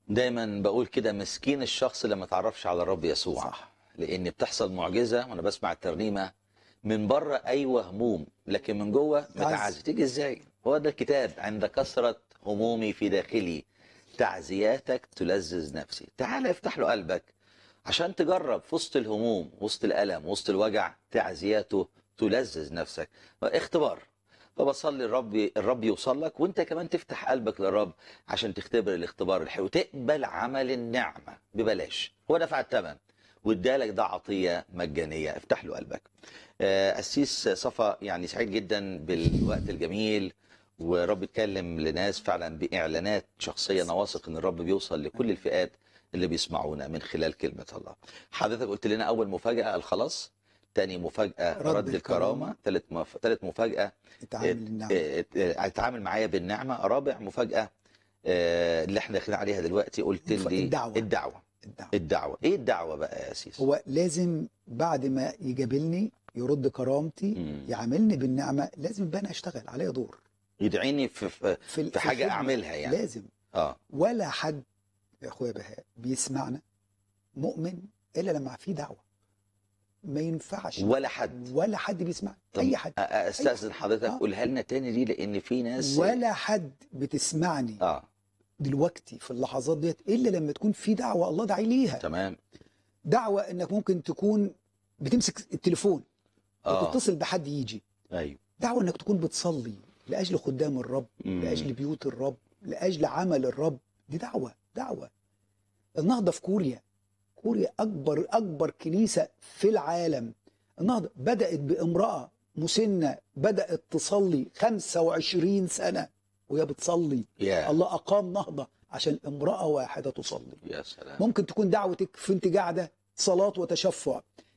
دايما بقول كده مسكين الشخص اللي ما تعرفش على الرب يسوع صح. لان بتحصل معجزه وانا بسمع الترنيمه من بره ايوه هموم لكن من جوه متعز. متعزي تيجي ازاي هو ده الكتاب عند كثره همومي في داخلي تعزياتك تلذذ نفسي تعال افتح له قلبك عشان تجرب في وسط الهموم وسط الالم وسط الوجع تعزياته تلذذ نفسك اختبار فبصلي الرب الرب يوصل لك وانت كمان تفتح قلبك للرب عشان تختبر الاختبار الحلو تقبل عمل النعمه ببلاش هو دفع الثمن وادالك ده عطيه مجانيه افتح له قلبك آه، قسيس صفا يعني سعيد جدا بالوقت الجميل ورب اتكلم لناس فعلا باعلانات شخصيه انا واثق ان الرب بيوصل لكل الفئات اللي بيسمعونا من خلال كلمه الله حضرتك قلت لنا اول مفاجاه الخلاص تاني مفاجاه رد رد, الكرامه ثالث مف... ثالث مفاجاه التعامل النعم اه، اه، اتعامل معايا بالنعمه رابع مفاجاه اه، اللي احنا داخلين عليها دلوقتي قلت مف- لي الدعوة. الدعوه الدعوة. الدعوه ايه الدعوه بقى يا سيس هو لازم بعد ما يجابلني يرد كرامتي مم. يعاملني بالنعمه لازم يبقى انا اشتغل عليا دور يدعيني في في, في, ال- في حاجه الخدمة. اعملها يعني لازم اه ولا حد يا اخويا بهاء بيسمعنا مؤمن الا لما في دعوه ما ينفعش ولا حد ولا حد بيسمع طب اي حد أ- أ- استاذن حضرتك آه. قولها لنا تاني دي لان في ناس ولا حد بتسمعني اه دلوقتي في اللحظات ديت الا لما تكون في دعوه الله داعي ليها تمام دعوه انك ممكن تكون بتمسك التليفون اه وتتصل بحد يجي ايوه دعوه انك تكون بتصلي لاجل خدام الرب مم. لاجل بيوت الرب لاجل عمل الرب دي دعوه دعوه النهضه في كوريا كوريا اكبر اكبر كنيسه في العالم النهضه بدات بامراه مسنه بدات تصلي 25 سنه وهي بتصلي يا الله اقام نهضه عشان امراه واحده تصلي يا سلام ممكن تكون دعوتك في انت قاعده صلاه وتشفع